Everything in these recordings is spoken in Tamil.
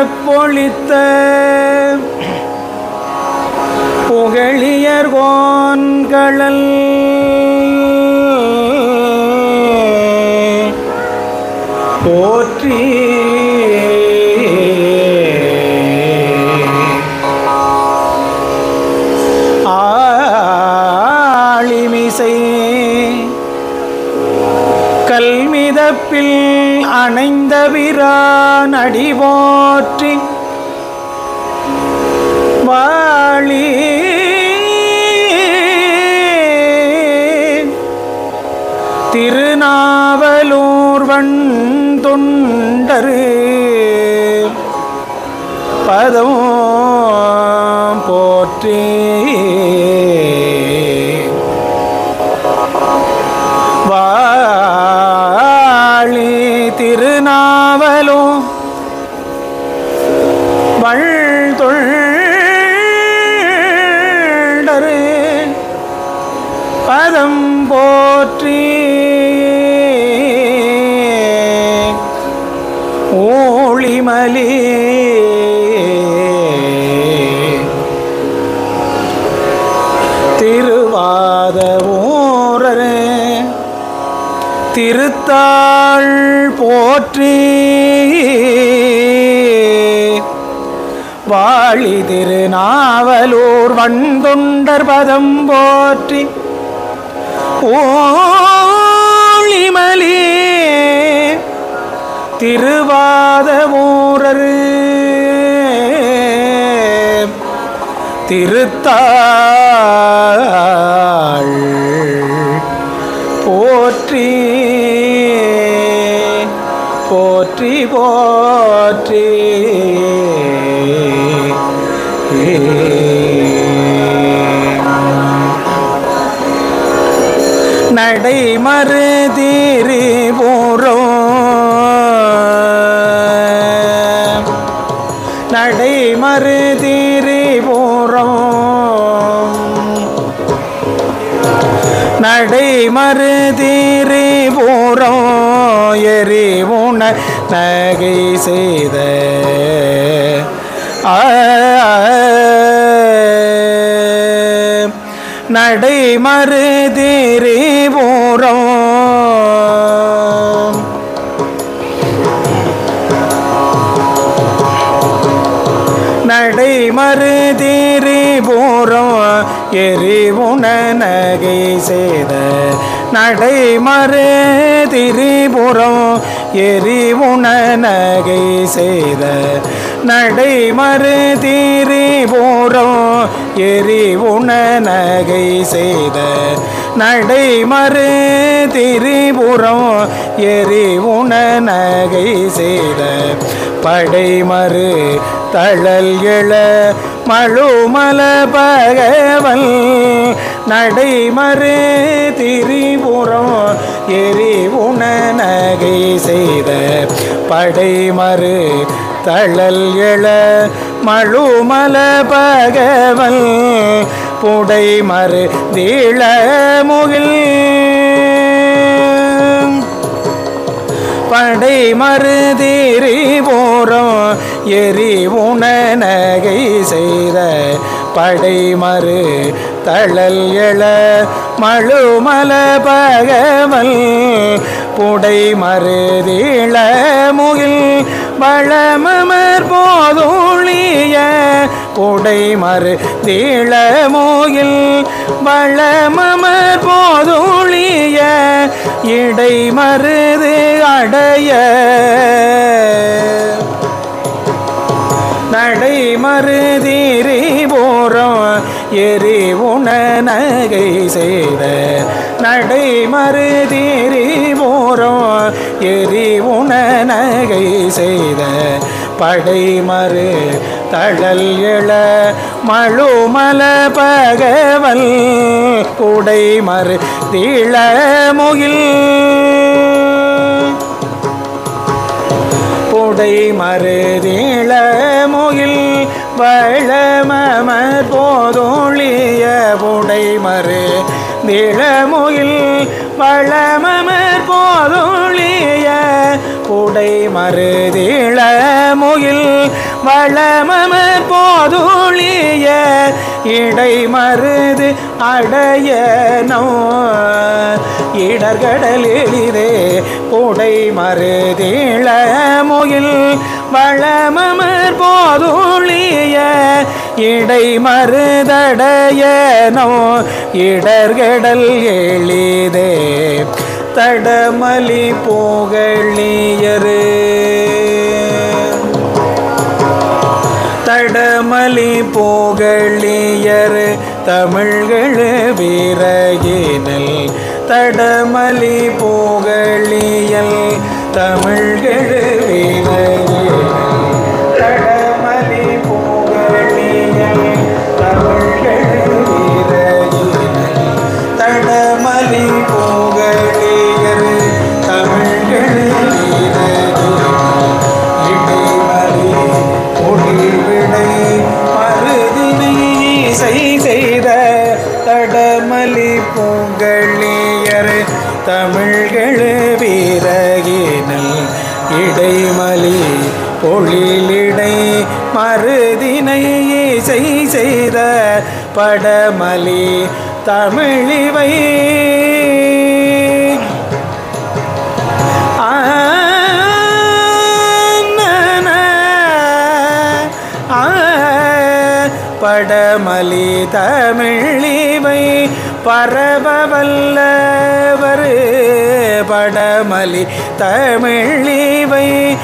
பொழித்த புகழியர் கோன்களல் போற்றி ஆளிமிசை கல்மிதப்பில் அணைந்த விரான் அடி போற்றி வாழி திருநாவலூர் வண் தொண்டரு பதம் போற்றி வாழி திருநாவலும் வள்தொண்டரு பதம் போற்றி ஊழிமலி திருவாத ஊரரு திருத்தாள் போற்றி வாழி திருநாவலூர் வண்தொண்டர் பதம் போற்றி ஓளிமலி திருவாத திருத்தாள் போற்றி போற்றி போற்றி நடைமறு தீரிபுரம் நடைமறு தீரிபுரம் நடைமறு தீரிபுரம் எரி உண நகை செய்த ஆ, நடைமறு தீரிபுரம் நடைமறு தீரிபுரம் எரி உண நகை செய்த நடைமறு திரிபுரம் எரி உண நகை செய்த நடைமறு தீரிபுரம் எரி உண நகை செய்த நடைமறு திரிபுரம் எரி உண நகை செய்த படைமறு தழல் எழ மழுமல பகவல் நடைமறு திரிபுரம் எரி உண நகை செய்த படைமறு தழல் எழ மழுமல பகவல் புடைமறு தீள முகில் படை மருதீரி போறோம் எரி உண நகை செய்த படை மறு தழல் எழ மழுமல பகவல் புடை மருதீள முகில் வளமமர் போதொழிய புடை மறு தீள முகில் வளமமர் போதொழிய இடை மருது அடைய நடை மருதீரி போறோம் எரி உண நகை செய்த நடை மருதீரி போறோம் எரி உண நகை செய்த படை மறு தழல் எழ மழுமல பகவல் குடை மறு தீள முகில் புடை மருதீள முகில் வளமமர் போதொழிய புடை மறு திளமுகில் வளமமர் போதொழிய புடை மருதிள முகில் வளமமர் போதுளிய இடை மருது அடைய நோ இடர்கடல் எளிதே உடை மருதிள முகில் வளமமர் போதுளிய இடை மருதடைய நோ இடர்கடல் எளிதே தடமலி புகழியரு தடமலி புகழியர் தமிழ்கள் வீரகினல் தடமலி புகழியல் தமிழ்கள் வீரகினல் தடமலி புகழியல் தமிழ்கள் வீரகினல் தடமலி புகழியர் தமிழ்கள் வீரகினல் இடைமலி ஒளிவிடை மருதினை இசை செய்த தடமலி பொங்கலியர் தமிழ்கள் வீரகினல் இடைமலி பொழிலிடை மருதினை இசை செய்த படமலி தமிழிவை படமலி தமிழிவை பரவவல்லவர் படமலி தமிழிவை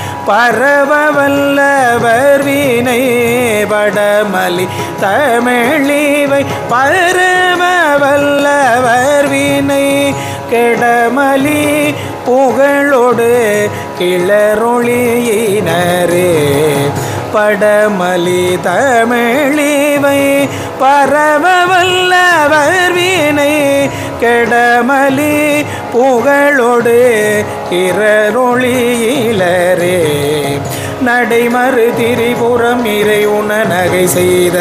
பரவவல்லவர் வீணை படமலி தமிழிவை பரவவல்லவர் வீணை கெடமலி புகழோடு கிளரொளியினரே படமலி தமிழிவை பரவவல்லவர் வீணை கெடமலி புகழோடு இரொளியிலரே நடைமறு திரிபுரம் இறை உண நகை செய்த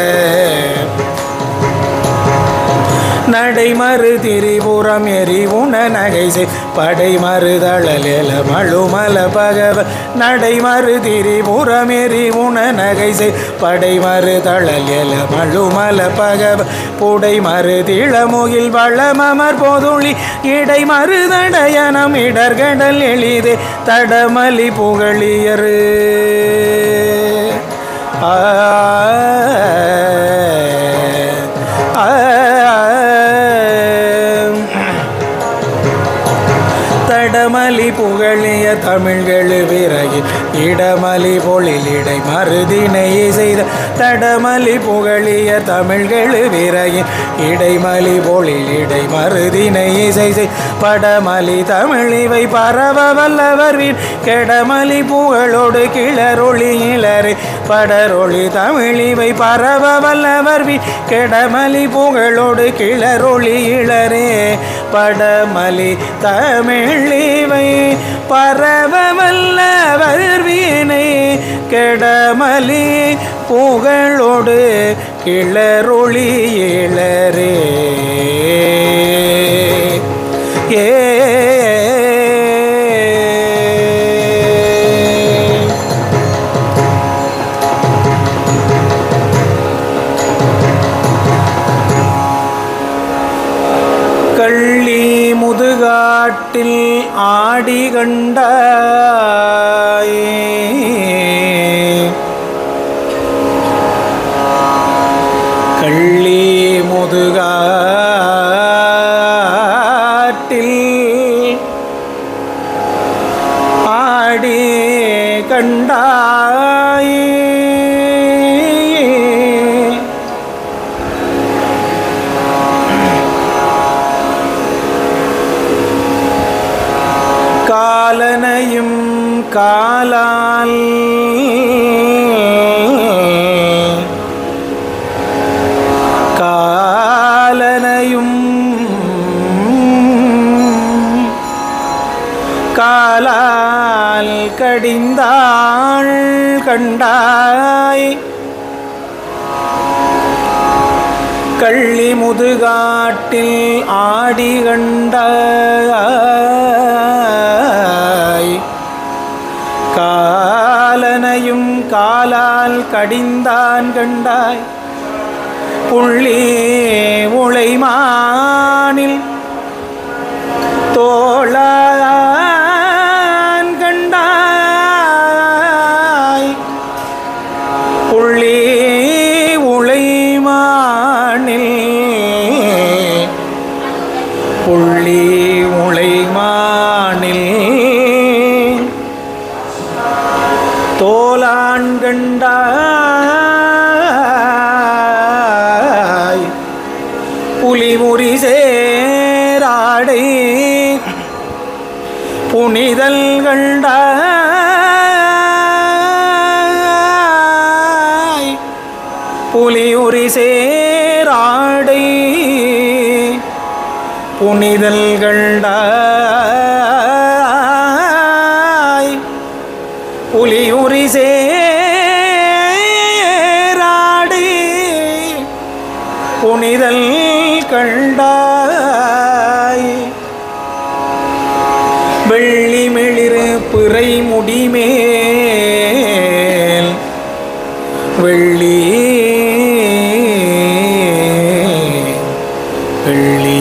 நடைமறு திரிபுரம் எரிவுண நகை செய் படை மறுதழல மழுமல பகவ நடைமறு திரிபுரம் எரிவுண நகை செய் படை மறுதழல மழுமல பகவ புடை மறுதிளமுகில் வளமமர் போதுளி இடை மறுதடயனம் இடர்கடல் எளிதே தடமலி புகழியரு ஆ தடமலி புகழிய தமிழ்கள் விறகி இடமலி பொழிலிடை மருதினை செய்த தடமலி புகழிய தமிழ்கள் விறகி இடைமலி பொழிலிடை மருதினை இசை படமலி தமிழிவை பரவ வல்லவர் வீண் கெடமலி புகழோடு கிளரொளி இளரை படரொளி தமிழிவை பரவ வல்லவர் வீண் கெடமலி புகழோடு கிளரொளி இளரே படமலி தமிழிவை பரவ வல்லவர் வீணை கெடமலி புகழோடு கிளரொளி இளரே ஏ கள்ளி முதுகாட்டில் ஆடி கண்டாய் கள்ளி முதுகாட்டில் ஆடி கண்டாய் காலனையும் காலால் காலனையும் காலால் கடிந்தாள் கண்டாய் கள்ளி முதுகாட்டில் ஆடி கண்டாய் காலனையும் காலனையும் காலால் கடிந்தான் கண்டாய் புள்ளி உளைமானில் தோளான் கண்டாய் புள்ளி உளைமானில் புள்ளி உளைமானில் தோலான் கண்டாய் புலிமுறி சேராடை புனிதல் கண்டாய் புலியுரி சேராடை புனிதல் கண்டாய் புலியுரி சேராடை புனிதல் கண்டாய் வெள்ளி மிளிரு பிறை முடிமேல் வெள்ளி வெள்ளி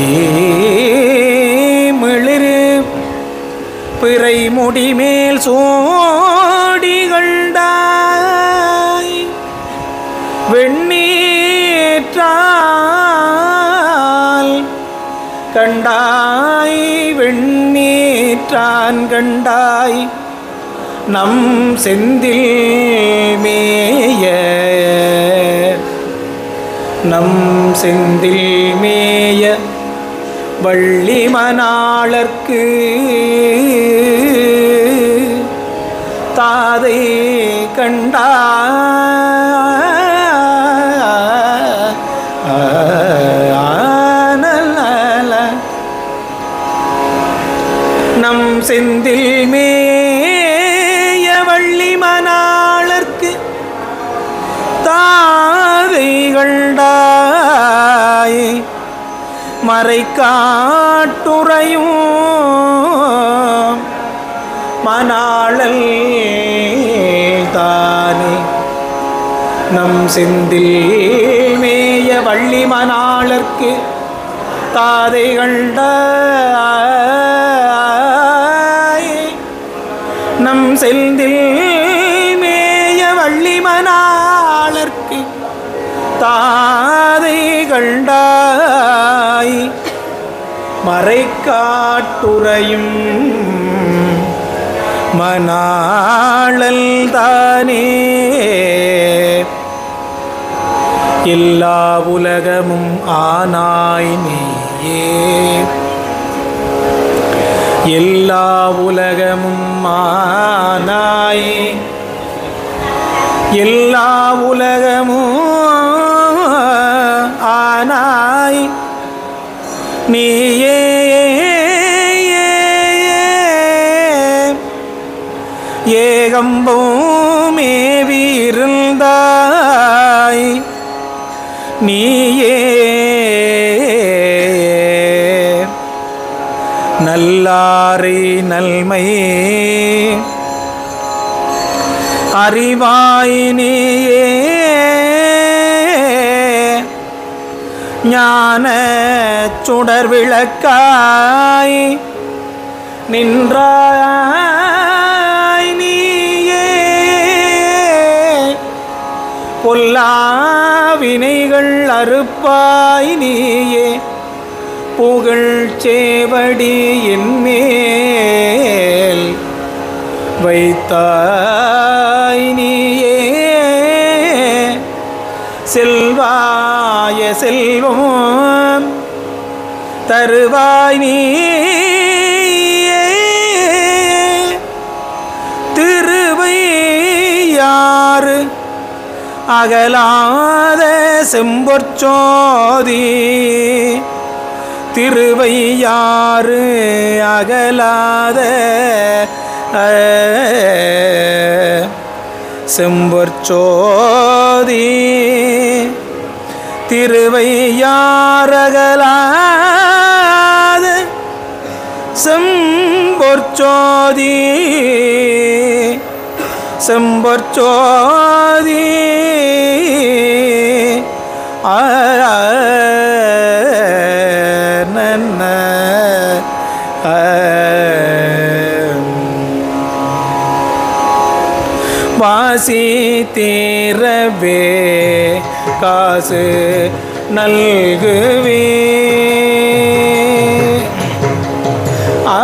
மிளிரு பிறை முடிமேல் சோடி கண்டாய் வெண்ணீற்றால் கண்டாய் வெண்ணீற்றான் கண்டாய் நம் செந்தில் மேய நம் செந்தில் மேய வள்ளி மணாளர்க்கு தாதை கண்டா நம் செந்தில் மேய வள்ளி மணாளர்க்கு தாதை கண்டாய் மறை காட்டுறையும் மணாளல் தானே நம் செந்தில் மேய வள்ளி மணாளர்க்கு தாதை கண்டாய் நம் செந்தில் மேய வள்ளி மணாளர்க்கு தாதை கண்டாய் மறைக்காட்டுறையும் மணாளல் தானே எல்லா உலகமும் ஆனாய் நீயே எல்லா உலகமும் ஆனாய் எல்லா உலகமும் ஆனாய் நீயே ஏகம்பூமேவிருந்தாய் நீயே நல்லாரை நல்மை அறிவாய் நீயே ஞான சுடர் விளக்காய் நின்றாய் நீயே பொல்லாவினைகள் அறுப்பாய் நீயே புகழ் சேவடி என்மேல் வைத்தாய் நீயே செல்வாய செல்வம் தருவாய் நீயே திருவையாறு அகலாத செம்பொற்சோதி திருவையாறு அகலாத செம்பொற்சோதி திருவையாரகலாத செம்பொற்சோதி செம்பொற்சோதி ஆ நன்ன ஆ. வாசி தீரவே காசு நல்குவே ஆ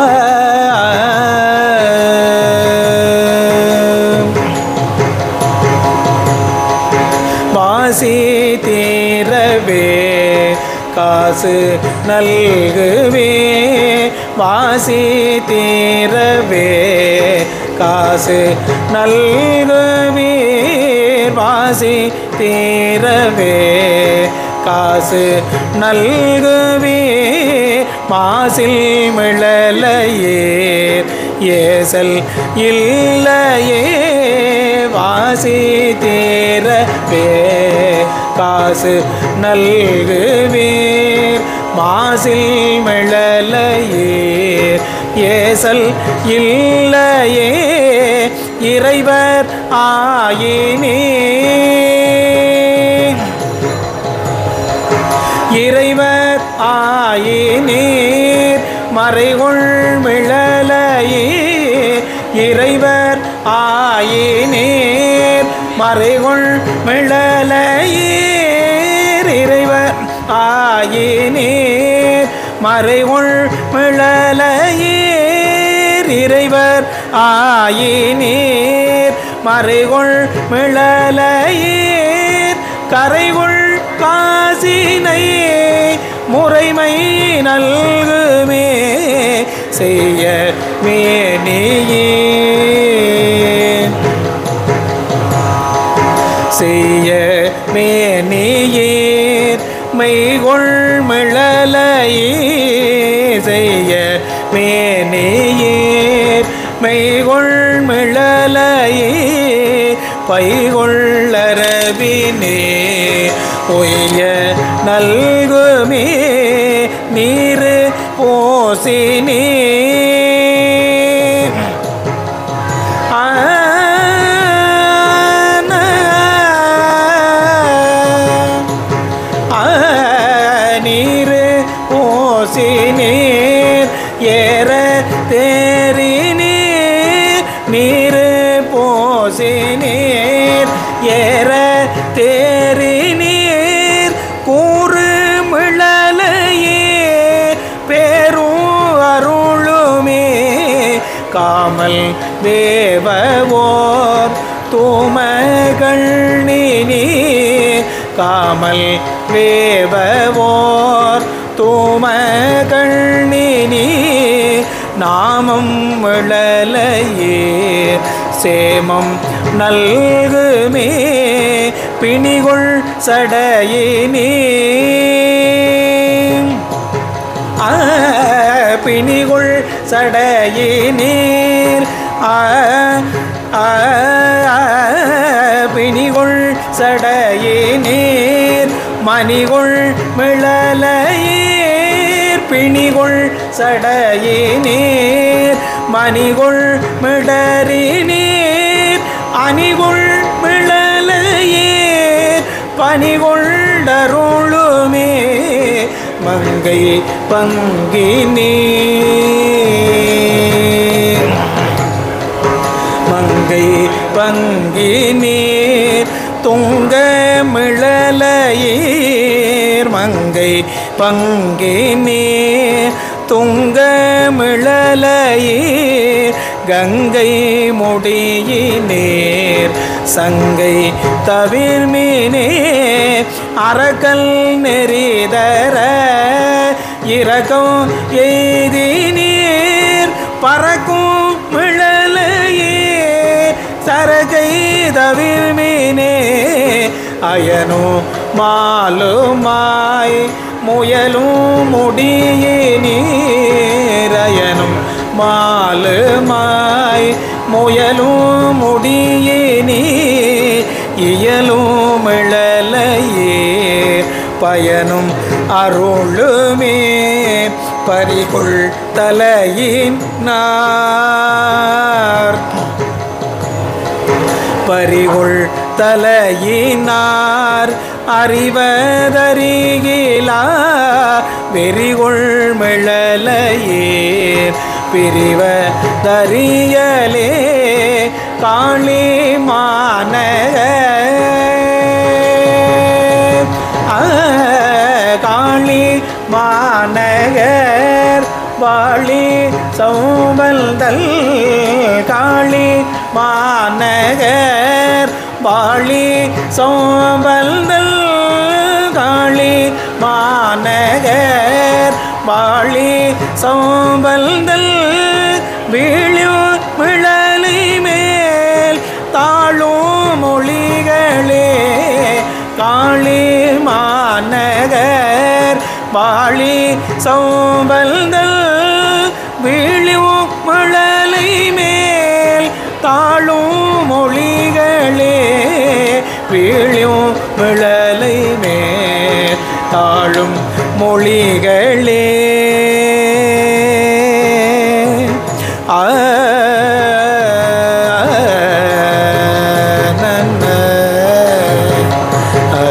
வாசி தீரவே காசு நல்குவே வாசி தீரவே காசு நல்குவே வாசி தீரவே காசு நல்குவே மாசில் மிளலையே ஏசல் இல்லையே வாசி தீரவே காசு நல்குவீர் மாசில் மிளலையே ஏசல் இல்லையே இறைவர் ஆயினே இறைவர் ஆயினீர் மறைகொள் மிளலையே இறைவர் ஆயினீர் மறைகொள் மிளலையீர் இறைவர் ஆயினீர் மறைகொள் மிளலையீர் இறைவர் ஆயினீர் மறைகொள் மிளலையீர் கரைகொள் காசினை முறைமை நல்குமே செய்ய மேனியே செய்ய மேனியீர் மெய்கொள் மிளலையே செய்ய மேனியீர் மெய்கொள் மிளலையே பைகொள்ளரவினே ஒய்ய நல்குமே நீர் போசினே நீர் ஓசி நீர் ஏற தேரி நீர் நீர் போசி நீர் ஏற தேரி நீர் கூறு மிளலையே பேரும் அருளுமே காமல் தேவவோர் தூமகள் நீ காமல் வேவவோர் தூமகள் நீ நாமம் விழலையே சேமம் நல்குமே பிணிகொள் சடையினே ஆ, பிணிகொள் சடையினீர் ஆ, ஆ, ஆ, பிணிகொள் சடையினீர் மணிகொள் மிளலையீர் பிணிகொள் சடையினீர் மணிகொள் மிடறினீர் அணிகொள் மிளலையீர் பணிகொண்டருளுமே மங்கை பங்கினே மங்கை பங்கினீர் துங்க மிளலையீர் மங்கை பங்கினீர் துங்க மிளலையீர் கங்கை முடியினீர் சங்கை தவிர்மீனே அறக்கல் நெறிதர இறக்கம் எய்தி நீர் பறக்கும் மிழலையே சரகை தவிர்மீனே அயனோ மாலுமாய் முயலும் முடியினீர் அயனும் மாலுமாய் முயலும் முடியினீ இயலும் இழலையே பயனும் அருளுமே பறிகொள் தலையின் நார் பறிகொள் தலையினார் அறிவதறிகிலா வெறிகொள் மிழலையேர் பிரிவ தரியலே காளி மாநக காளி மாநகர் வாழி சௌபல்தல் காளி மாநகர் வாழி சோம்பல்தல் காளி மாநகர் வாழி சோம்பல்தல் வீழியோ மிழலை மேல் தாழும் மொழிகளே காளி மாநகர் வாழி சோம்பல்தல் வீழியோ மழலை மேல் தாழும் மொழிகளே வீழியும் மிழலை மேல் தாழும் மொழிகளே ஆ நன்ன ஆ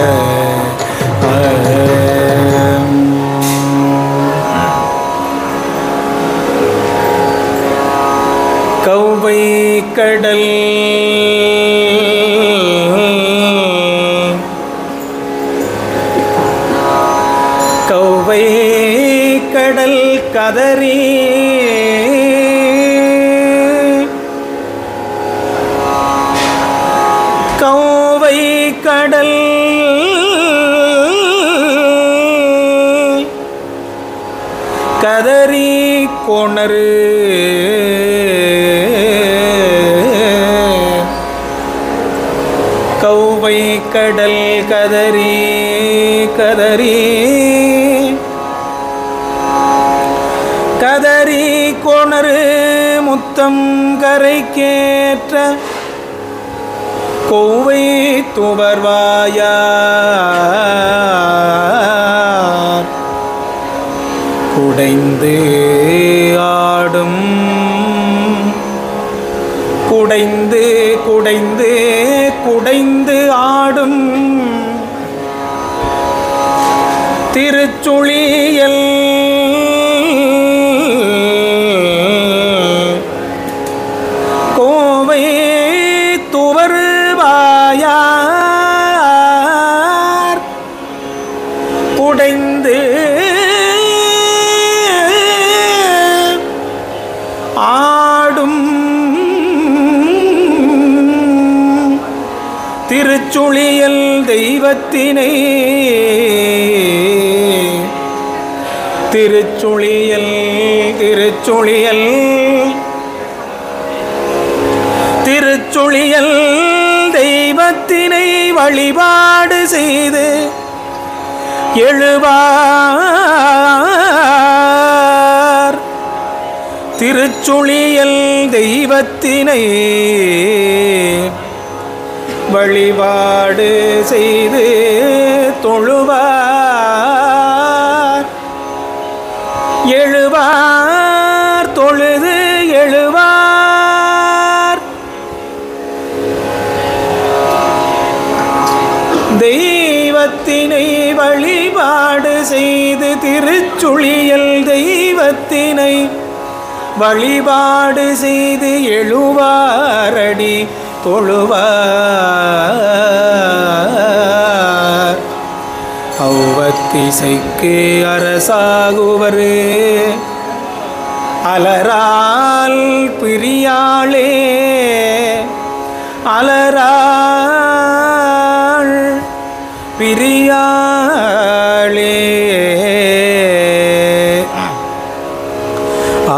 கௌவை கடல் கௌவை கடல் கதறி கௌவை கடல் கதறி கொணரு கௌவை கடல் கதறி கதறி கதறி கொணரு முத்தம் கரைக்கேற்ற கோவை துவர்வாயார் குடைந்து ஆடும் குடைந்து குடைந்து குடைந்து ஆடும் திருச்சுழியல் கோவை துவர்வாயார் குடைந்து ஆடும் திருச்சுழியல் தெய்வத்தினை திருச்சுழியல் திருச்சுழியல் திருச்சுழியல் தெய்வத்தினை வழிபாடு செய்து எழுவார் திருச்சுழியல் தெய்வத்தினை வழிபாடு செய்து தொழுவார் எழுவார் தொழுது எழுவார் தெய்வத்தினை வழிபாடு செய்து திருச்சுழியல் தெய்வத்தினை வழிபாடு செய்து எழுவாரடி தொழுவார் அவ்வத்திசைக்கு அரசாகுவரே அலரால் பிரியாளே அலராள் பிரியாளே ஆ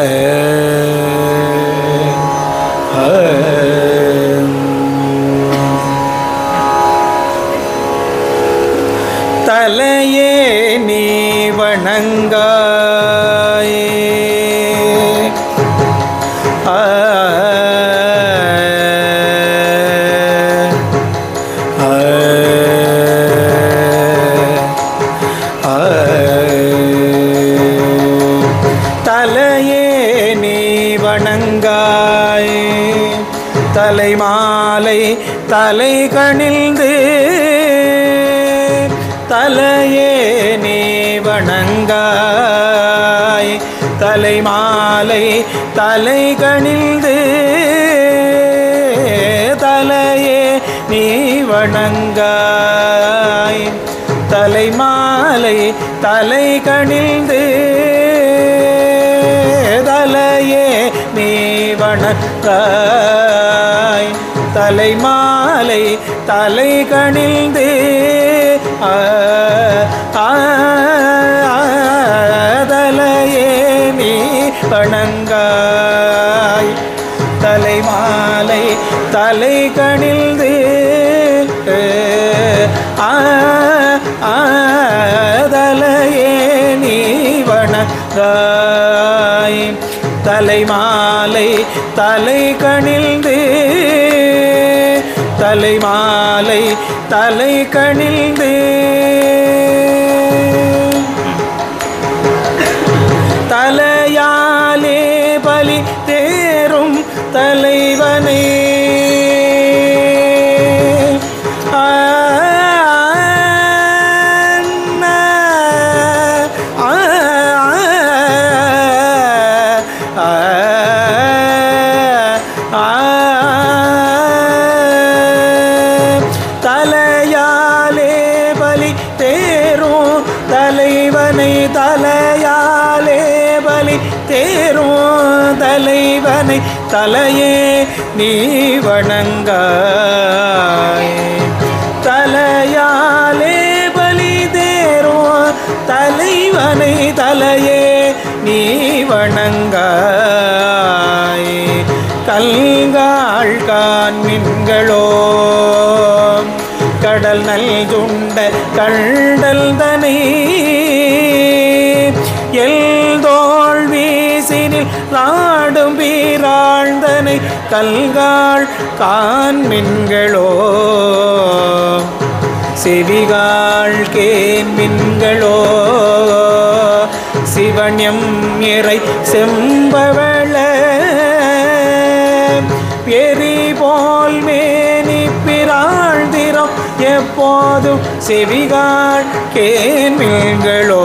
ஆ தலையே நீ வணங்காயே ஆ ஆ ஆ தலையே நீ வணங்காய் தலைமாலை தலை கணிந்து தலையே நீ வணங்காய் தலைமாலை தலை கணிந்து தலையே நீ வணங்காய் தலைமாலை தலை கணிந்து தலையே நீ வணங்காய் தலைமாலை தலை கணிந்து ஆ, ஆ, ஆ, தலையே நீ வணங்காய் தலைமாலை தலை கணிந்து ஆ, ஆ, தலையே நீ வணங்காய் தலைமாலை தலை கணிந்து தலைமாலை தலை கணிந்து தலையாலே பலி தேரும் தலைவனே ஆ, ஆ, ஆ, ஆ, தலையாலே பலி தேரும் தலைவனை தலையாலே பலி தேரும் தலைவனை தலையே நீ வணங்காய் தலையாலே பலி தேரும் தலைவனை தலையே நீ வணங்காய் கல்காள் காண்மின்களோ கடல் நல்குண்ட கண்டல் தனை எல்தோள் வீசினில் நாடும் வீராழ்ந்தனை கல்காள் காண்மின்களோ செவிகாள் கேன்மின்களோ சிவன்யம் இறை செம்பவள எரி போல் மேனி பிராழ்ந்திரம் எப்போதும் செவிகாள் கேன்மின்களோ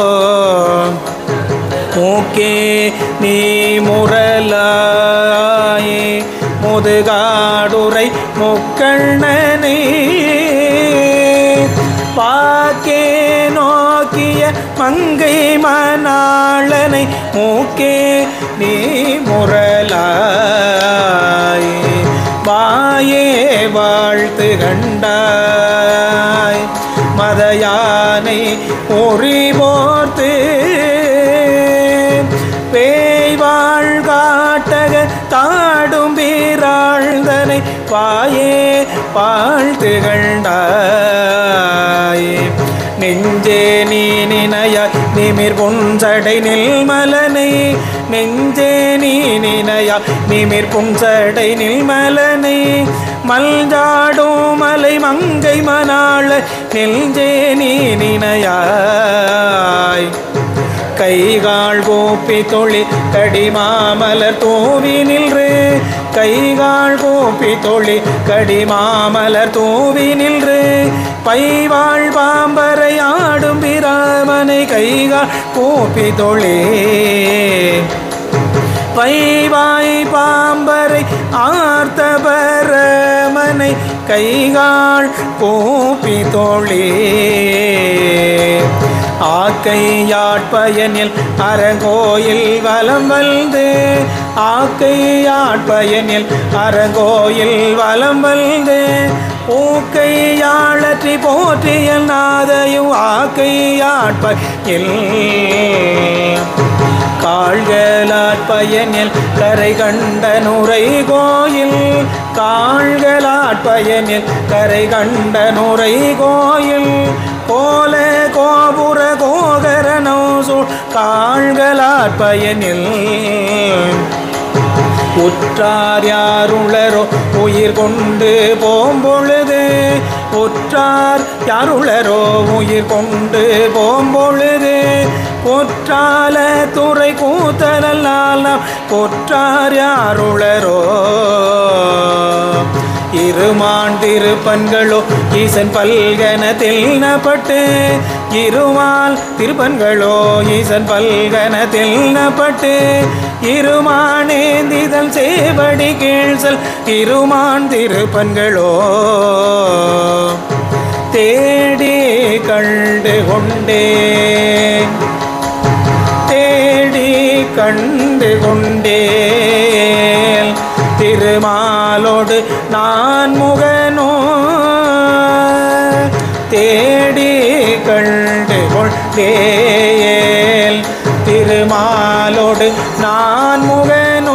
மூக்கே நீ முரலாயே முதுகாடுரை முக்கண்ணனே பாக்கே நோக்கிய மங்கை மணாளனை மூக்கே நீ முரலாய் வாயே வாழ்த்து கண்டாய் மதயானை உரிபோர்த்து பேய் வாழ்காட்டக தாடும் வீராழ்ந்தனை பாயே வாழ்த்துகண்டாய் நெஞ்சே நீ நினைய நிமிர் புஞ்சடை நில்மலனை நெஞ்சே நீ நினைய நிமிர் புஞ்சடை நில்மலனை மல்ஜாடும் மலை மங்கை மணாள நெஞ்சே நீ நினையாய் கைகால் கோப்பி தொழி கடிமாமலர் தூவி நின்று கைகால் கோப்பி தொழி கடிமாமலர் தூவி நின்று பைவாழ் பாம்பரை ஆடும் பிராமனை கைகால் கோப்பி தொழே பைவாய் பாம்பரை ஆர்த்தபரமனை கைகால் கோப்பி தோழே ஆக்கையாட்பயனில் அறங்கோயில் வலம் வந்து ஆக்கையாட்பயனில் அறங்கோயில் வலம் வந்து ஊக்கையாளற்றி போற்றிய நாதையும் ஆக்கையாட்பயில் காழ்களாட்பயனில் கரை கண்ட நுரை கோயில் காழ்களாட்பயனில் கரை கண்ட நுரை கோயில் கோல கோபுர கோகரனோ சூழ் காழ்களாட்பயனில் உற்றார் யாருளரோ உயிர் கொண்டு போம்பொழுது உற்றார் யாருளரோ உயிர் கொண்டு போம்பொழுது கொற்றால துறை கூத்தலால் நாம் கொற்றார் யாருளரோ இருமான் திருப்பன்களோ ஈசன் பல்கனத்தில் நப்பட்டு இருமால் திருப்பன்களோ ஈசன் பல்கனத்தில் நப்பட்டு இருமானேந்திதல் சேவடி கீழ்சல் இருமான் திருப்பன்களோ தேடி கண்டு கொண்டேன் தேடி கண்டு கொண்டேன் திருமாலோடு நான் முகனோ தேடி கண்டு கொண்டேன் திருமாலோடு நான் முகனோ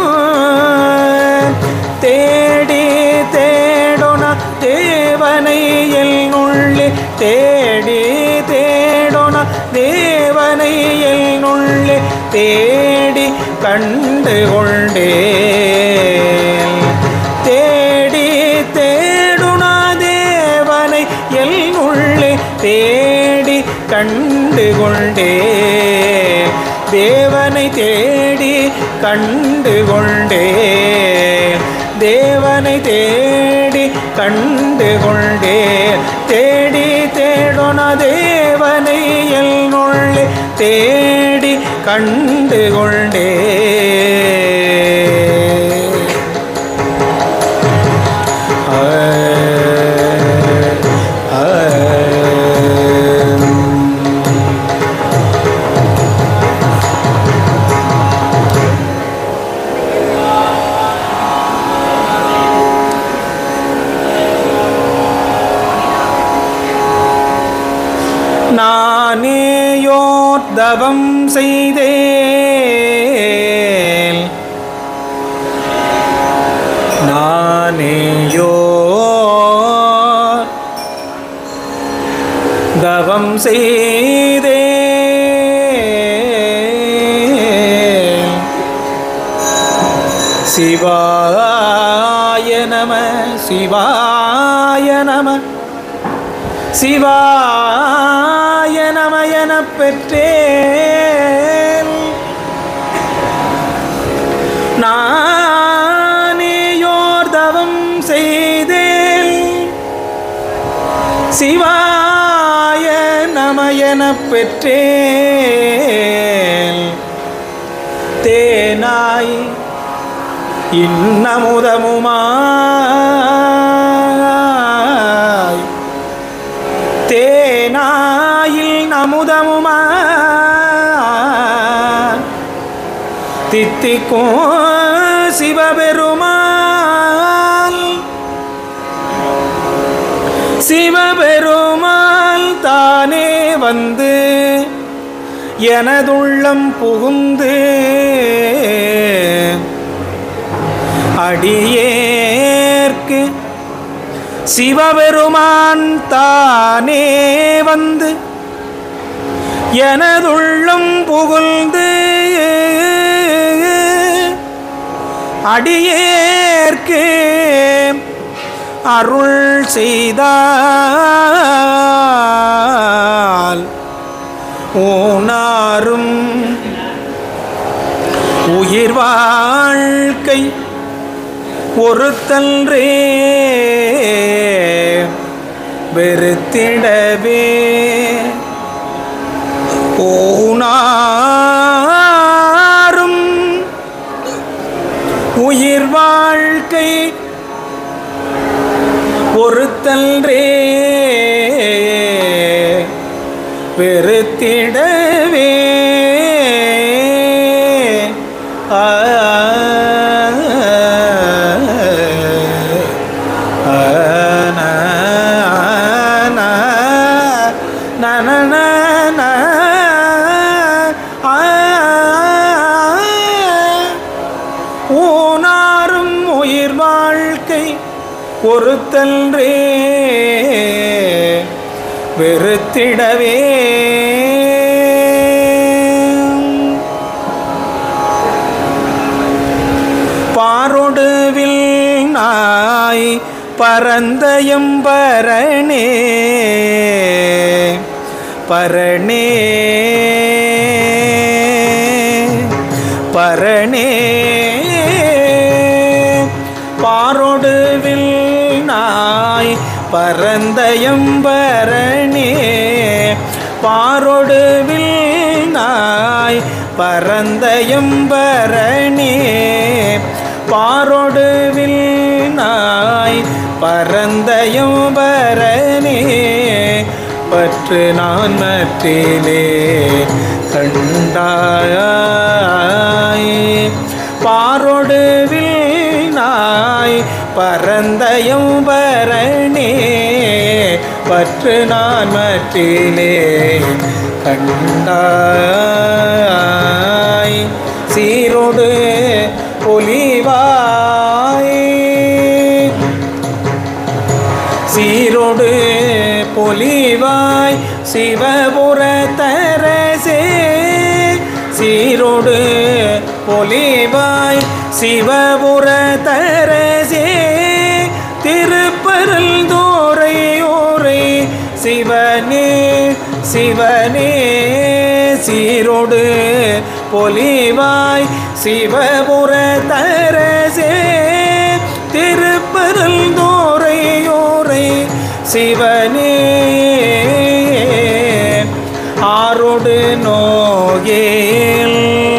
தேடி தேடோனா தேவனை என்னுள்ளே தேடி தேடோனா தேவனை என்னுள்ளே தேடி கண்டு கொண்டேன் தேடி தேடுனா தேவனை என்னுள்ளே தேடி கண்டு கொண்டே தேவனை தேடி கண்டு கொண்டே தேவனை தேடி கண்டு கொண்டே தேடி தேடோன தேவனை என்னுள்ளே தேடி கண்டு கொண்டே ஆ, ஆ. நானேயோர் தவம் செய்தேன் நானேயோர் தவம் செய்தேன் சிவாய நம சிவாய நம சிவாய நம எனப் பெற்றேன் நானேயோர் தவம் செய்தேன் சிவாய நம எனப் பெற்றேன் தேனாய் இன்னமுதமுமாய் தேனாயில் நமுதமுமா தித்திக்கும் சிவபெருமான் சிவபெருமான் தானே வந்து எனதுள்ளம் புகுந்து அடியேற்கு சிவபெருமான் தானே வந்து எனதுள்ளம் புகுந்து அடியேற்கு அருள் செய்தால் ஊனாரும் உயிர் வாழ்க்கை ஒருத்தன்றே வெறுத்திடவே ஊனாரும் உயிர் வாழ்க்கை ஒருத்தன்றே வெறுத்திடவே ஆ ஊனாரும் உயிர் வாழ்க்கை ஒருத்தன்றே வெறுத்திடவே பாரொடுவில் நாய் பரந்தயம் பரணே பரணே பரணே பாரோ பாரொடுவில் நாய் பரந்தயம்பரணே பாரொடுவில் நாய் பரந்தயம்பரணே பாரொடுவில் நாய் பரந்தயம்பரணே பற்று நான் மற்றிலே கண்டாய் பாரொடுவில் நாய் பரந்தயம்பரணே பற்று நான் மற்றிலே கண்டாய் சீரோடு ஒலிவாய் சீரோடு பொலிவாய் சிவபுர தரசே சீரோடு பொலிவாய் சிவபுர தரசே திருப்பரல் தோரையோரை சிவனே சிவனே சீரோடு பொலிவாய் சிவபுர தரசே திருப்பரல் தோரையோரை சிவனே ஆரோடு நோகேல்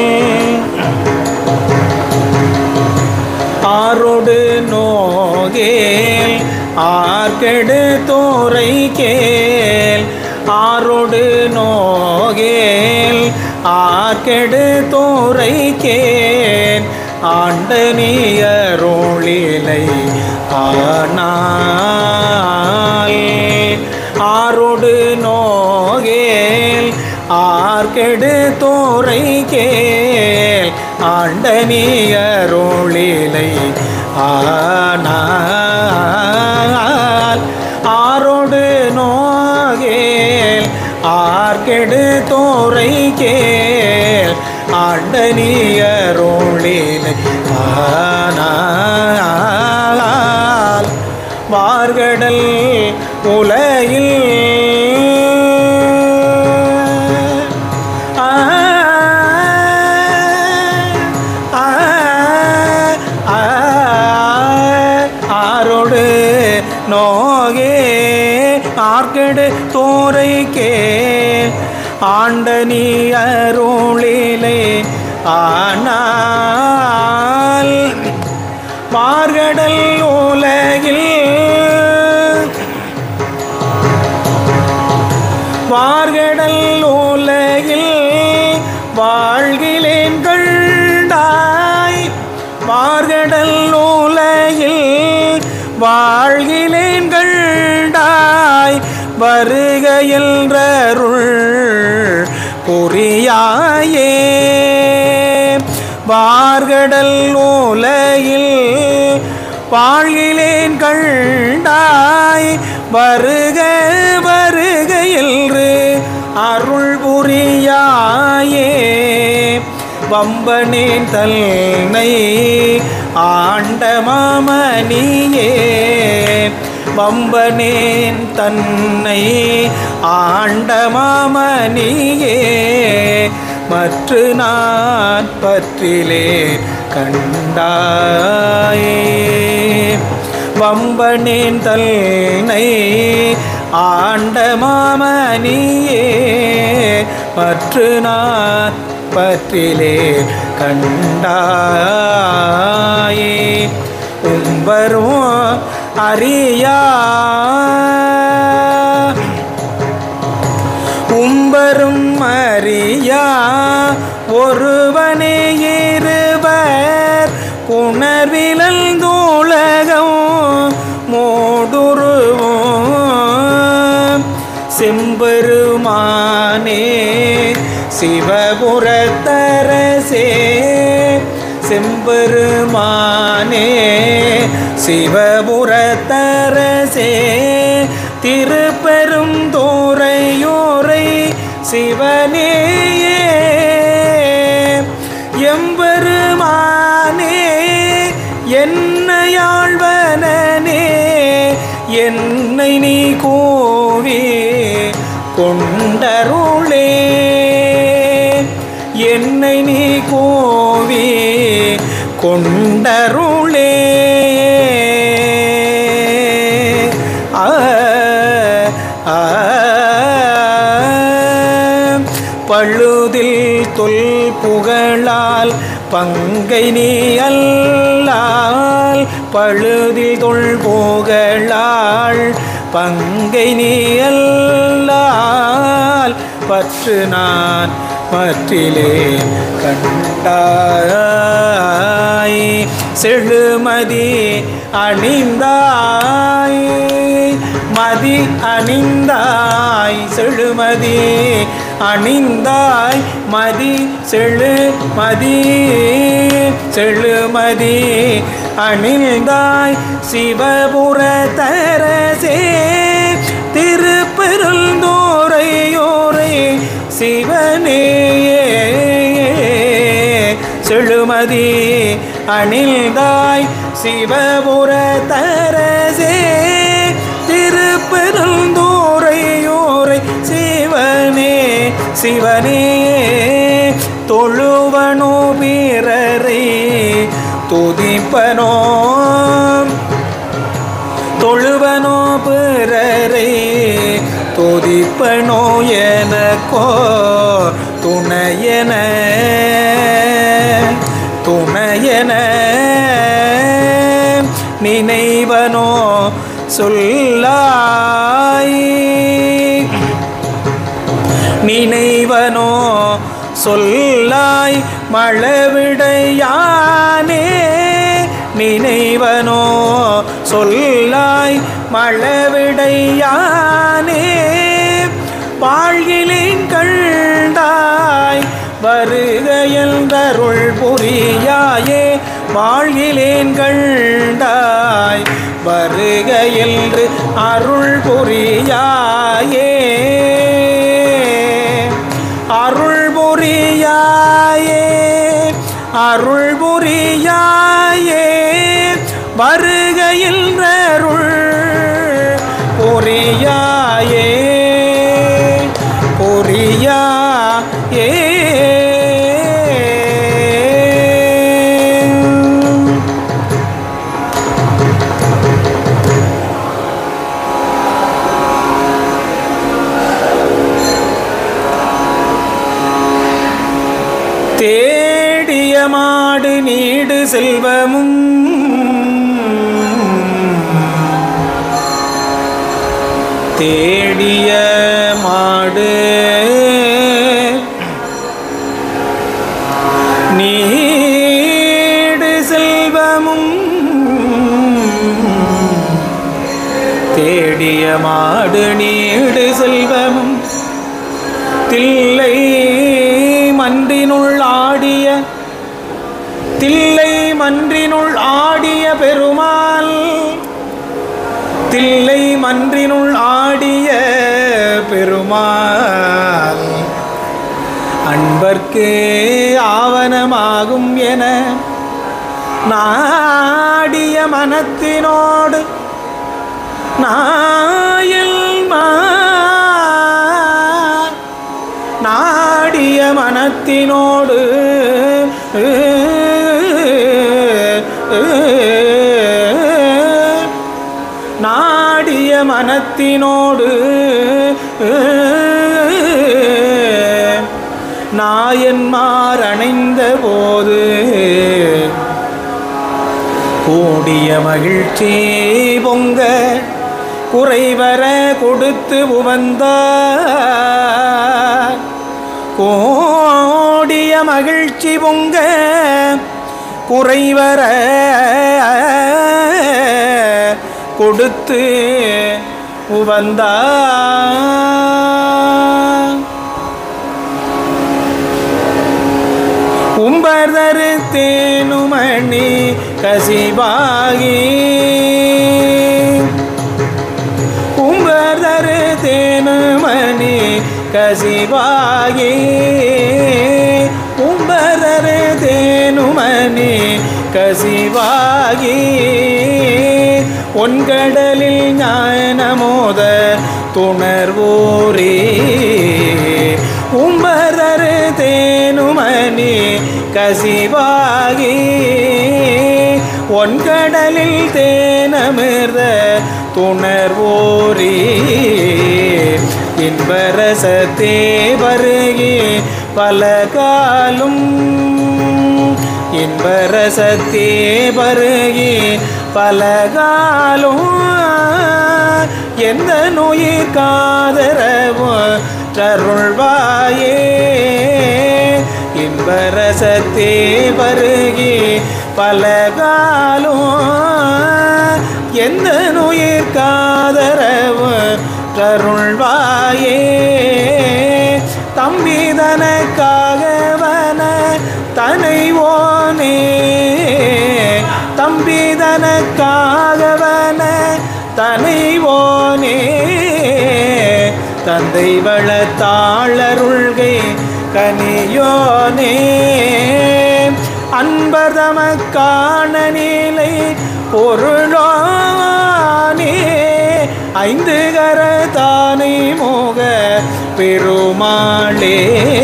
ஆரோடு நோகேல் ஆர்கெடு தோரை கேல் ஆரோடு நோகேல் ஆர்கெடு தோரை கேன் ஆண்ட நீயரோளிலை ஆனால் ஆரோடு நோகேல் ஆர்கெடு தோரை கேல் ஆண்ட நீயரோளிலை ஆனால் ஆரோடு நோகேல் ஆர்கெடு தோரை கேல் ஆண்டனியரோளிலை ஆனால் வார்கடல் உலகில் ஆ, ஆ, ஆ, ஆரோடு நோகே ஆர்கெடு தோரைக்கே ஆண்ட நீ அருளிலே ஆனால் மார்கடல் உலகில் வார்கடல் உலகில் வாழ்கிலேன் கண்டாய் வார்கடல் உலகில் வாழ்கிலேன் கண்டாய் வருகையில்றருள் புரியாயே வார்கடல் உலகில் வாழ்கிலேன் கண்டாய் வருக வருகையில்று அருள் புரியாயே வம்பனேன் தன்னை ஆண்ட மாமணியே வம்பனேன் தன்னை ஆண்ட மாமணியே மற்ற நான் பற்றிலே கண்டாயே வம்பனேன் தன்னை ஆண்ட மாமணியே மற்ற நான் பற்றிலே கண்டாயே உம்பரும் அறியா உம்பரும் அறியா ஒருவனே இருவர் உணர்விலல் தூளகம் மூடுருவோம் செம்பெருமானே சிவபுரத்தரசே செம்பெருமானே சிவபுரத்தரசே திருப்பெரும் தோரையோரை சிவனேயே எம்பெருமானே என்னையாழ்வனே என்னை நீ கூவி கொண்டருளே என்னை நீ கோவி கொண்டருளே பங்கை நீ அல்லால் பழுதில் தொல் போகளாள் பங்கை நீ அல்லால் பற்று நான் பற்றிலே கண்டாய் செழுமதி அணிந்தாய் மதி அணிந்தாய் செழுமதி அணிந்தாய் மதி செழு மதி செழுமதி அணிந்தாய் சிவபுர தரசே திருப்பெருந்தோரையோரை சிவனேயே செழுமதி அணிந்தாய் சிவபுர தரசே திருப்பெருந்தோரையோரை சிவனே சிவனே தொழுவனோ வீரரை துதிப்பனோ தொழுவனோ பிறரை துதிப்பனோ எனக்கோ துணையன துணையன நினைவனோ சொல்லாய் நினைவனோ சொல்லாய் மழவிடையானே நினைவனோ சொல்லாய் மழவிடையானே வாழ்கிலேன் கண்டாய் வருகையில் தருள் புரியாயே வாழ்கிலேன் கண்டாய் வருகையில் அருள் புரியாயே அருள் புரியாயே அருள் புரியாயே வருகையில் அருள் புரியாயே புரியாயே தேடிய மாடு நீடு செல்வமும் தேடிய மாடு நீடு செல்வமும் தேடிய மாடு நீடு செல்வமும் தில்லை மன்றினுள் ஆடிய தில்லை மன்றினுள் ஆடிய பெருமாள் தில்லை மன்றினுள் ஆடிய பெருமாள் அன்பர்க்கு ஆவணமாகும் என நாடிய மனத்தினோடு நாயில் மா நாடிய மனத்தினோடு நாடிய மனத்தினோடு நாயன்மார் அணைந்த போது கூடிய மகிழ்ச்சி பொங்க குறைவர கொடுத்து உவந்தார் கோடிய மகிழ்ச்சி பொங்க குறைவர கொடுத்து உவந்தார் உம்பர்தரு தேனுமணி கசிவாகி உம்பர்தரு தேனுமணி கசிவாகி உம்பர்தரு தேனுமணி கசிவாகி ஒன்கடலில் ஞானமோத துணர்வோரே உம்பரரு தேனுமணி கசிவாகி ஒன்கடலில் தேனமிர்த துணர்வோரே இன்பரசத்தே வருகி பல காலும் இன்பரசத்தே பருகி பலகாலும் எந்த நோயிற் காதரவோ தருள்வாயே இன்பரசத்தே பருகி பலகாலும் எந்த நோயிற் காதரவு தருள்வாயே தம்பிதனக்காகவன தனைவோனே தம்பிதனக்காகவன தனைவோனே தந்தை வளத்தாளருள்கை கனியோனே அன்பர்தமக்கான நிலை பொருளோனே ஐந்து கரதானை மோக பெருமாளே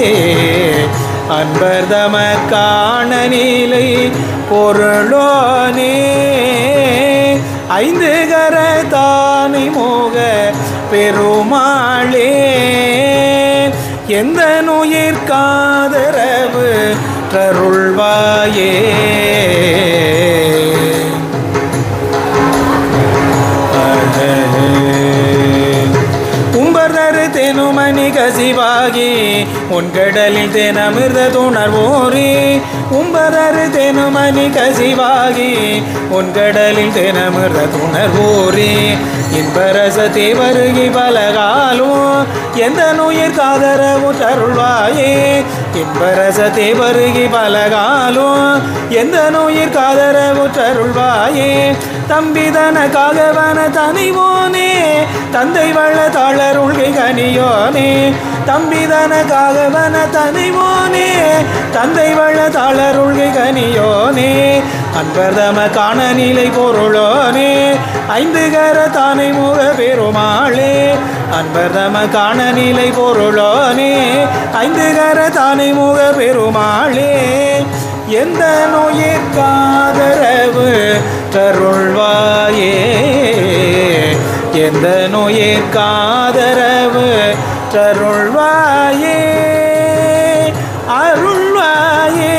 அன்பர்தமக்கான நிலை பொருளோனே ஐந்து கரதானை மோக பெருமாளே எந்த நுயிர்காதரவு தருள்வாயே உம்பர்தரு தெனுமணி கசிவாகி உன்கடலில் தெனமிர்த துணர்வோரே உம்பரரு தெனுமணி கசிவாகி உன்கடலில் தெனமிர்த துணர்வோரே இன்பரச தேவருகி பலகாலும் எந்த நுயிர் காதரவு தருள்வாயே இன்பரச தேவருகி பலகாலும் எந்த நுயிர் காதரவு தருள்வாயே தம்பிதன காகவன தனிவோனே தந்தை வள தாளருள்கை கனியோனே தம்பிதன காகவன தனிவோனே தந்தை வள தாளருள்கை கனியோனே அன்பர்தம காண நிலை பொருளோனே ஐந்து கர தானை முக பெருமாளே அன்பர்தம காண நிலை பொருளோனே ஐந்து கர தானை முக பெருமாளே எந்த நோயிற்காதரவு தருள்வாயே எந்த நோயிற்காதரவு தருள்வாயே அருள்வாயே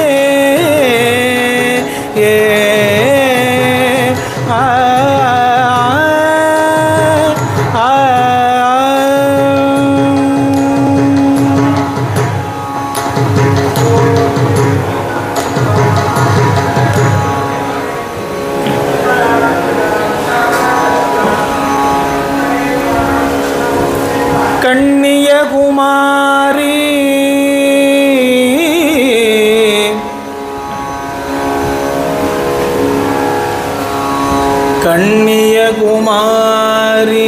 ஏ ஆ ஆ, ஆ கண்ணியகுமாரி கண்ணியகுமாரி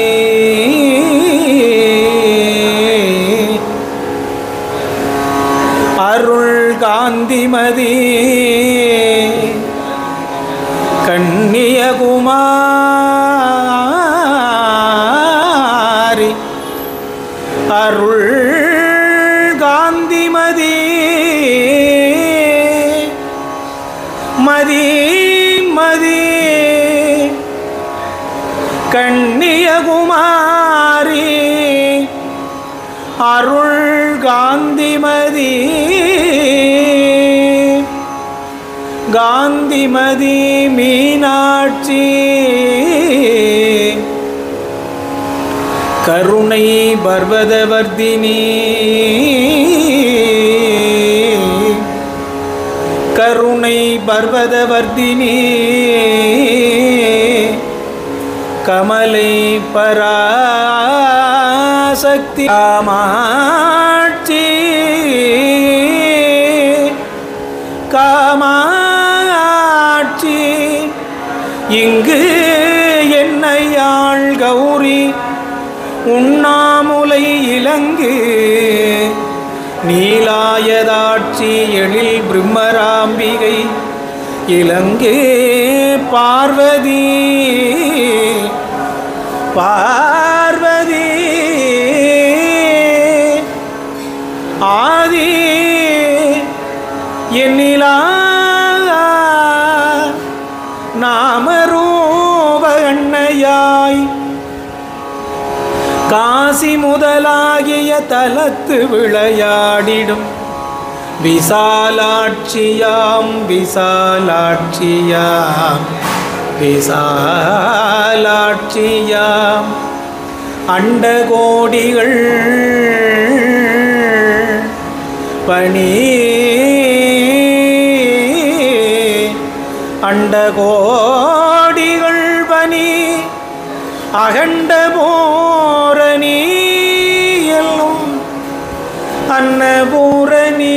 அருள் காந்திமதி கண்ணியகுமாரி அருள் காந்திமதி மதி மதி கண்ணியகுமாரி அருள் காந்திமதி காந்திமதி மீனாட்சி கருணை பர்வதவர்தினி கருணை பர்வதவர்தினி கமலை பராசக்தி காமாட்சி காமாட்சி இங்கு என்னையாள் கௌரி உண்ணாமுலை இலங்கு நீலாயதாட்சி எழில் பிரம்மராம்பிகை இலங்கு பார்வதி பார்வதி ஆதி என்னிலா நாமரூப எண்ணையாய் காசி முதலாகிய தலத்து விளையாடிடும் விசாலாட்சியாம் விசாலாட்சியாம் விசாலாட்சியாம் அண்டகோடிகள் பணி அண்டகோடிகள் பணி அகண்ட போரணி எல்லும் அன்னபூரணி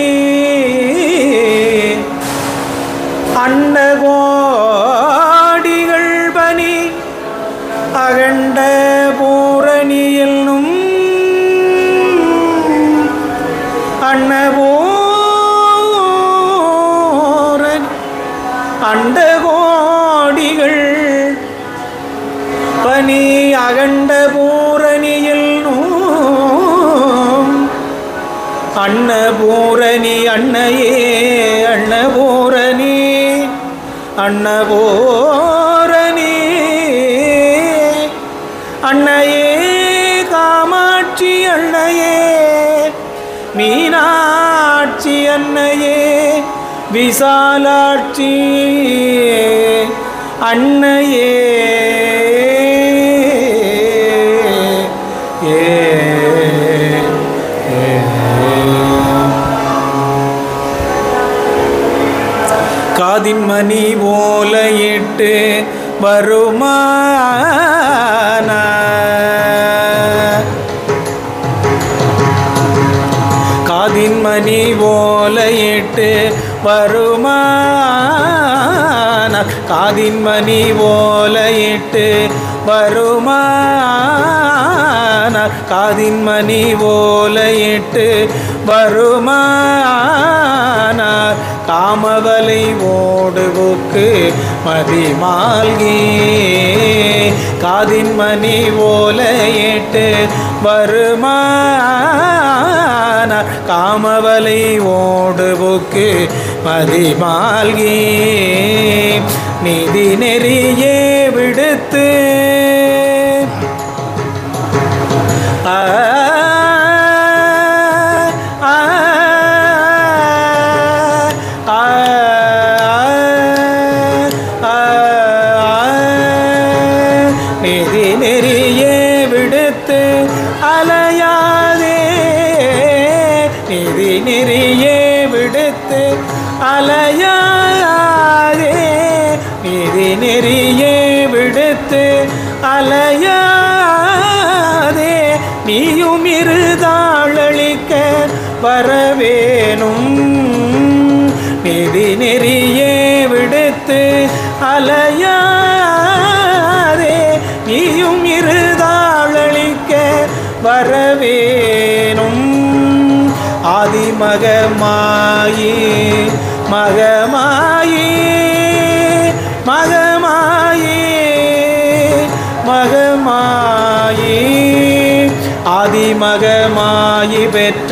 அண்டகோடிகள் பணி அகண்ட பூரணி எல்லும் அன்னபூரணி அண்டகோடிகள் பனி அகண்ட பூரணியில் அன்னபூரணி அன்னையே அன்னபூரணி அன்னபூரணி அன்னையே காமாட்சி அன்னையே மீனாட்சி அன்னையே விசாலாட்சி அன்னையே ஏ ஏ. காதின் மணி ஓலையிட்டு வருமான காதின் மணி ஓலையிட்டு வருமான காதின் மணி ஓலையிட்டு வருமான காதின் மணி ஓலையிட்டு வருமானார் காமவலை ஓடுவுக்கு மதிமால்கி காதின் மணி ஓலையிட்டு வருமானார் காமவலை ஓடுவுக்கு மதிமால்கி நிதி நெறியே விடுத்து ஆ ஆ ஆ ஆ நிதி நெறியே விடுத்து அலையாதே நிதி நெறியே விடுத்து அலையாதே நிதி நெறியே விடுத்து அலையாதே நீயும் இருதாளளிக்க வரவேணும் நிதி நெறியே விடுத்து அலையாதே நீயும் இருதாளளிக்க வரவேணும் ஆதிமகமாயி மகமாயி மகமாயி மகமாயி ஆதிமகமாயி பெற்ற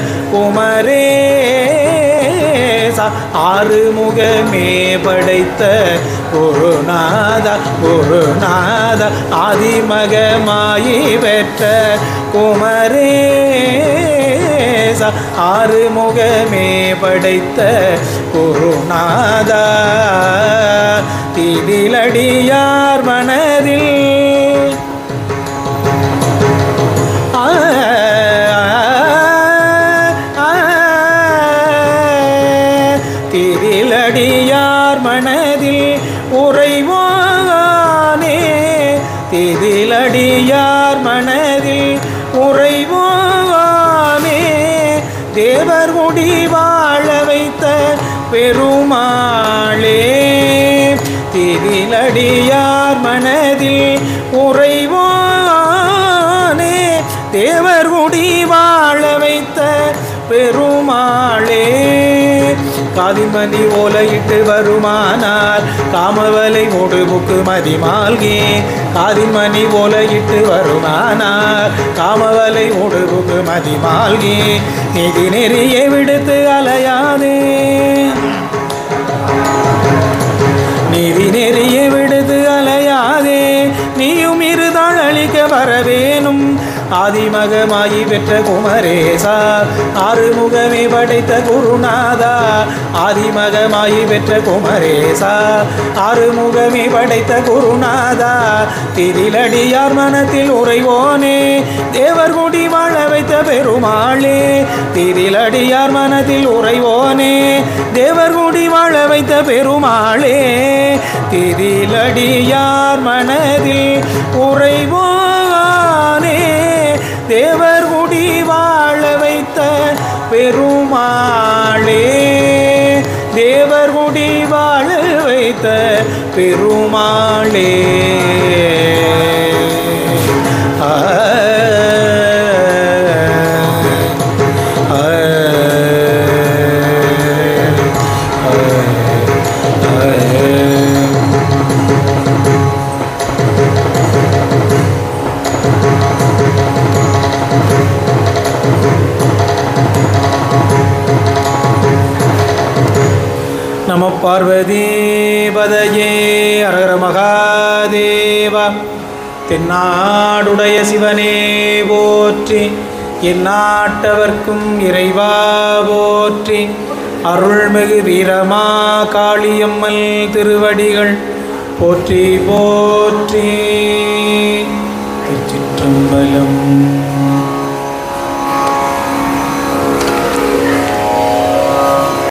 குமரேச ஆறுமுகமே படைத்த குருநாத குருநாத ஆதிமகமாயி பெற்ற குமரேச ஆறுமுகமே படைத்த குருநாதா திதிலடியார் மனதில் ஆ, ஆ, திரிலடியார் மனதில் உறைவானே திரிலடியார் மனதில் உறைவானே தேவர் முடி வாழ வைத்த பெருமாளே திரிலடியார் மனதில் உறைவானே தேவர் குடி வாழ வைத்த பெருமாளே காதிமணி ஓலையிட்டு வருமானார் காமவலை ஓடுபுக்கு மதிமால்கே காதிமணி ஓலையிட்டு வருமானார் காமவலை ஓடுபுக்கு மதிமால்கே நிதி நெறியை விடுத்து அலையாதே நீதி நெறியை விடுது அலையாதே நீயும் இருதாள் அழிக்க வரவேணும் ஆதிமகமாயி பெற்ற குமரேசா ஆறுமுகமே படைத்த குருநாதா ஆதிமகமாயி பெற்ற குமரேசா ஆறுமுகமே படைத்த குருநாதா திரிலடியார் மனத்தில் உறைவோனே தேவர் குடி வாழ வைத்த பெருமாளே திரிலடியார் மனத்தில் உறைவோனே தேவர் குடி வாழ வைத்த பெருமாளே திரிலடியார் மனதில் உறைவோனே தேவர் குடி வாழ வைத்த பெருமாளே தேவர் குடி வாழ வைத்த பெருமாளே ஆ, ஆ, ஆ, ஆ. நம பார்வதி பதையே அரகர மகாதேவா தென்னாடுடைய சிவனே போற்றி எந்நாட்டவர்க்கும் இறைவா போற்றி அருள்மிகு வீரமா காளியம்மல் திருவடிகள் போற்றி போற்றி திருச்சிற்றம்பலம்